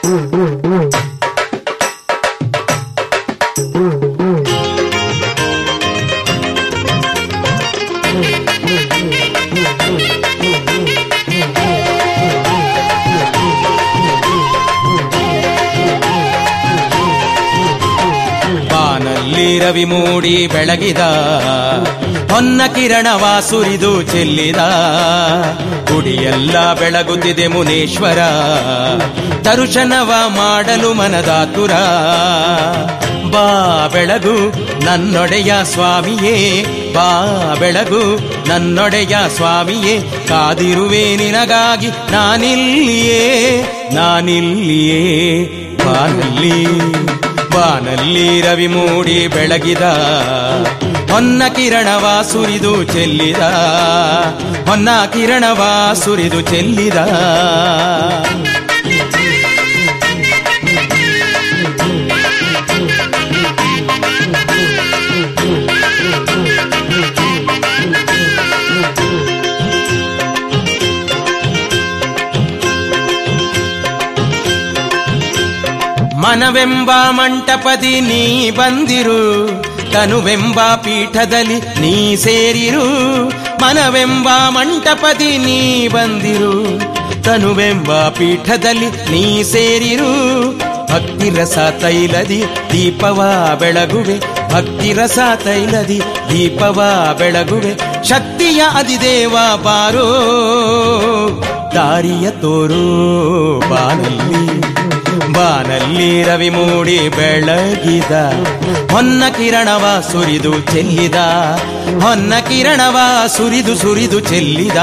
ಬಾನಲ್ಲಿ ರವಿ ಮೂಡಿ ಬೆಳಗಿದ ಹೊನ್ನ ಕಿರಣವ ಸುರಿದು ಚೆಲ್ಲಿದ ಗುಡಿಯೆಲ್ಲ ಬೆಳಗುತ್ತಿದೆ ಮುನೇಶ್ವರ ದರ್ಶನವ ಮಾಡಲು ಮನದಾತುರ ಬಾ ಬೆಳಗು ನನ್ನೊಡೆಯ ಸ್ವಾಮಿಯೇ ಬಾ ಬೆಳಗು ನನ್ನೊಡೆಯ ಸ್ವಾಮಿಯೇ ಕಾದಿರುವೆ ನಿನಗಾಗಿ ನಾನಿಲ್ಲಿಯೇ ನಾನಿಲ್ಲಿಯೇ ಬಾನಲ್ಲಿ ಬಾನಲ್ಲಿ ರವಿ ಮೂಡಿ ಬೆಳಗಿದ ಹೊನ್ನ ಕಿರಣವ ಸುರಿದು ಚೆಲ್ಲಿದ ಹೊನ್ನ ಕಿರಣವ ಸುರಿದು ಚೆಲ್ಲಿದ ಮನವೆಂಬ ಮಂಟಪದಿ ನೀ ಬಂದಿರು ತನುವೆಂಬ ಪೀಠದಲ್ಲಿ ನೀ ಸೇರಿರು ಮನವೆಂಬ ಮಂಟಪದಿ ನೀ ಬಂದಿರು ತನುವೆಂಬ ಪೀಠದಲ್ಲಿ ನೀ ಸೇರಿರು ಭಕ್ತಿರಸ ತೈಲದಿ ದೀಪವ ಬೆಳಗುವೆ ಭಕ್ತಿರಸ ತೈಲದಿ ದೀಪವ ಬೆಳಗುವೆ ಶಕ್ತಿಯ ಅಧಿದೇವ ಬಾರೋ ದಾರಿಯ ತೋರೋ ಬಾನಲ್ಲಿ ಬಾನಲ್ಲಿ ರವಿ ಮೂಡಿ ಬೆಳಗಿದ ಹೊನ್ನ ಕಿರಣವ ಸುರಿದು ಚೆಲ್ಲಿದ ಹೊನ್ನ ಕಿರಣವ ಸುರಿದು ಸುರಿದು ಚೆಲ್ಲಿದ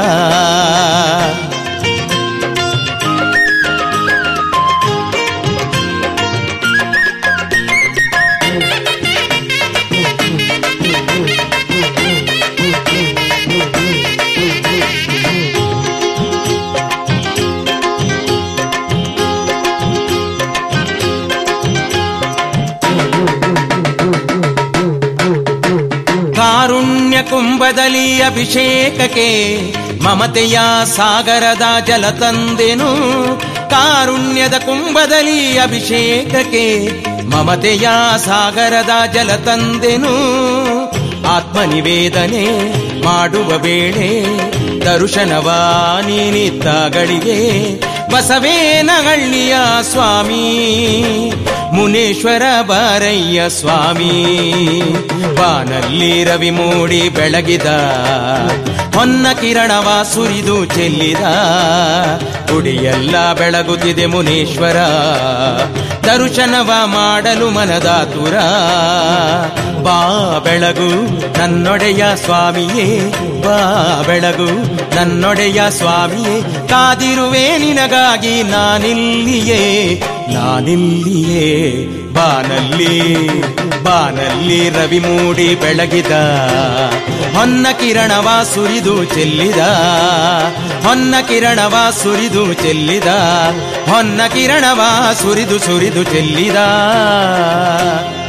ಕಾರುಣ್ಯ ಕುಂಭದಲ್ಲಿ ಅಭಿಷೇಕಕ್ಕೆ ಮಮತೆಯ ಸಾಗರದ ಜಲ ತಂದೆನು ಕಾರುಣ್ಯದ ಕುಂಭದಲ್ಲಿ ಅಭಿಷೇಕಕ್ಕೆ ಮಮತೆಯ ಸಾಗರದ ಜಲ ತಂದೆನು ಆತ್ಮನಿವೇದನೆ ಮಾಡುವ ವೇಳೆ ದರ್ಶನವ ನೀನಿದ್ದಾಗಳಿಗೆ ಬಸವೇನಹಳ್ಳಿಯ ಸ್ವಾಮಿ ಮುನೇಶ್ವರ ಬಾರಯ್ಯ ಸ್ವಾಮಿ ಬಾನಲ್ಲಿ ರವಿ ಮೂಡಿ ಬೆಳಗಿದ ಹೊನ್ನ ಕಿರಣವ ಸುರಿದು ಚೆಲ್ಲಿದ ಗುಡಿಯೆಲ್ಲ ಬೆಳಗುತ್ತಿದೆ ಮುನೇಶ್ವರ ದರ್ಶನವ ಮಾಡಲು ಮನದಾತುರ ಬಾ ಬೆಳಗು ನನ್ನೊಡೆಯ ಸ್ವಾಮಿಯೇ ಬಾ ಬೆಳಗು ನನ್ನೊಡೆಯ ಸ್ವಾಮಿಯೇ ಕಾದಿರುವೆ ನಿನಗಾಗಿ ನಾನಿಲ್ಲಿಯೇ ನಾನಿಲ್ಲಿಯೇ ಬಾನಲ್ಲಿ ಬಾನಲ್ಲಿ ರವಿ ಮೂಡಿ ಬೆಳಗಿದ ಹೊನ್ನ ಕಿರಣವ ಸುರಿದು ಚೆಲ್ಲಿದ ಹೊನ್ನ ಕಿರಣವ ಸುರಿದು ಚೆಲ್ಲಿದ ಹೊನ್ನ ಕಿರಣವ ಸುರಿದು ಸುರಿದು ಚೆಲ್ಲಿದ